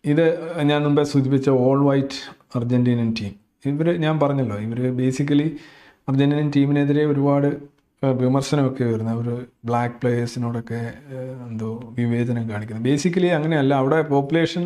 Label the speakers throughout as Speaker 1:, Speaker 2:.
Speaker 1: ഇത് ഞാൻ മുമ്പേ സൂചിപ്പിച്ച ഓൾ വൈറ്റ് അർജൻറ്റീനൻ ടീം ഇവർ ഞാൻ പറഞ്ഞല്ലോ ഇവർ ബേസിക്കലി അർജൻറ്റീനൻ ടീമിനെതിരെ ഒരുപാട് ഏഹ്, വിമർശനമൊക്കെ വരുന്നത് അവർ ബ്ലാക്ക് പ്ലേയേഴ്സിനോടൊക്കെ ഏഹ്, എന്തോ വിവേചനം കാണിക്കുന്നത് ബേസിക്കലി അങ്ങനെയല്ല അവിടെ പോപ്പുലേഷൻ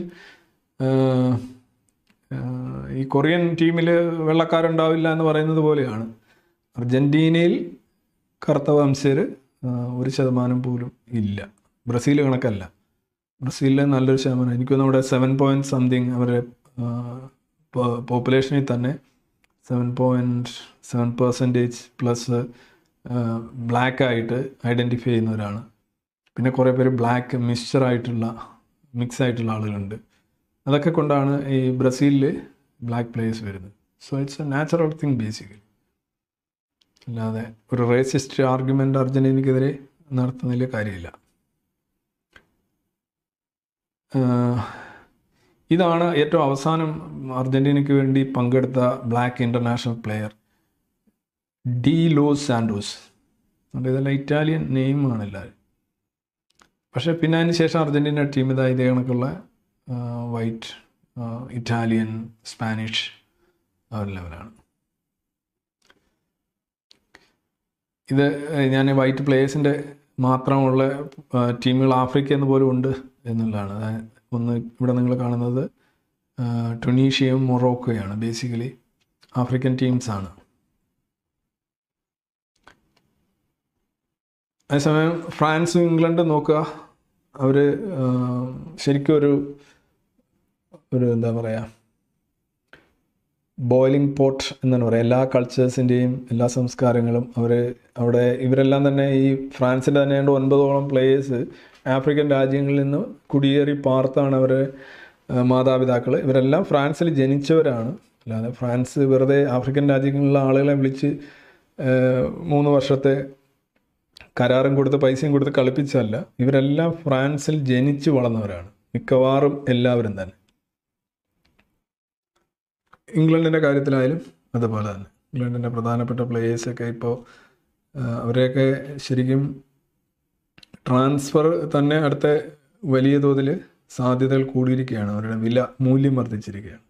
Speaker 1: ഈ കൊറിയൻ ടീമിൽ വെള്ളക്കാരുണ്ടാവില്ല എന്ന് പറയുന്നത് പോലെയാണ് അർജൻറ്റീനയിൽ കറുത്ത വംശജർ ഒരു ശതമാനം പോലും ഇല്ല ബ്രസീൽ കണക്കല്ല ബ്രസീലിൽ നല്ലൊരു ശതമാനം എനിക്ക് തോന്നുന്നു അവിടെ സെവൻ പോയിൻറ്റ് സംതിങ് അവരുടെ പോപ്പുലേഷനിൽ തന്നെ seven point seven percentage plus black ആയിട്ട് ഐഡൻറ്റിഫൈ ചെയ്യുന്നവരാണ് പിന്നെ കുറേ പേര് ബ്ലാക്ക് മിക്സ്ചർ ആയിട്ടുള്ള മിക്സ് ആയിട്ടുള്ള ആളുകളുണ്ട് അതൊക്കെ കൊണ്ടാണ് ഈ ബ്രസീലിൽ ബ്ലാക്ക് പ്ലേയേഴ്സ് വരുന്നത് so it's a natural thing basically അല്ലാതെ ഒരു റേസിസ്റ്റ് ആർഗ്യുമെൻ്റ് അർജൻറ്റീനയ്ക്കെതിരെ നടത്തുന്നതിൽ കാര്യമില്ല ആഹ് ഇതാണ് ഏറ്റവും അവസാനം അർജൻറ്റീനയ്ക്ക് വേണ്ടി പങ്കെടുത്ത black international player de Los Santos അതുകൊണ്ട് ഇതെല്ലാം ഇറ്റാലിയൻ നെയിമാണ് എല്ലാവരും പക്ഷേ പിന്നെ അതിന് ശേഷം അർജൻറ്റീന ടീം ഇതാ ഇതേ കണക്കുള്ള വൈറ്റ് ഇറ്റാലിയൻ സ്പാനിഷ് ആ ഒരു ലെവലാണ് ഇത് ഞാൻ വൈറ്റ് പ്ലേയേഴ്സിൻ്റെ മാത്രമുള്ള ടീമുകൾ ആഫ്രിക്കയിൽ നിന്ന് പോലും ഉണ്ട് എന്നുള്ളതാണ് അതായത് ഒന്ന് ഇവിടെ നിങ്ങൾ കാണുന്നത് ട്യുണീഷ്യയും മൊറോക്കോയാണ് ബേസിക്കലി ആഫ്രിക്കൻ ടീംസാണ് അതേസമയം ഫ്രാൻസും ഇംഗ്ലണ്ടും നോക്കുക അവർ ശരിക്കും ഒരു ഒരു എന്താ പറയുക ബോയിലിംഗ് പോട്ട് എന്നാണ് പറയുക എല്ലാ കൾച്ചേഴ്സിൻ്റെയും എല്ലാ സംസ്കാരങ്ങളും അവർ അവിടെ ഇവരെല്ലാം തന്നെ ഈ ഫ്രാൻസിൻ്റെ തന്നെ ഏതാണ്ട് ഒൻപതോളം പ്ലേയേഴ്സ് ആഫ്രിക്കൻ രാജ്യങ്ങളിൽ നിന്ന് കുടിയേറി പാർത്താണ് അവരെ മാതാപിതാക്കൾ ഇവരെല്ലാം ഫ്രാൻസിൽ ജനിച്ചവരാണ് അല്ലാതെ ഫ്രാൻസ് വെറുതെ ആഫ്രിക്കൻ രാജ്യങ്ങളിലുള്ള ആളുകളെ വിളിച്ച് ഏഹ്, മൂന്ന് വർഷത്തെ കരാറും കൊടുത്ത് പൈസയും കൊടുത്ത് കളിപ്പിച്ചല്ല ഇവരെല്ലാം ഫ്രാൻസിൽ ജനിച്ചു വളർന്നവരാണ് മിക്കവാറും എല്ലാവരും തന്നെ ഇംഗ്ലണ്ടിൻ്റെ കാര്യത്തിലായാലും അതുപോലെ തന്നെ ഇംഗ്ലണ്ടിൻ്റെ പ്രധാനപ്പെട്ട പ്ലേയേഴ്സൊക്കെ ഇപ്പോൾ അവരെയൊക്കെ ശരിക്കും ട്രാൻസ്ഫർ തന്നെ അടുത്ത വലിയ തോതിൽ സാധ്യതകൾ കൂടിയിരിക്കുകയാണ് അവരുടെ വില മൂല്യം വർദ്ധിച്ചിരിക്കുകയാണ്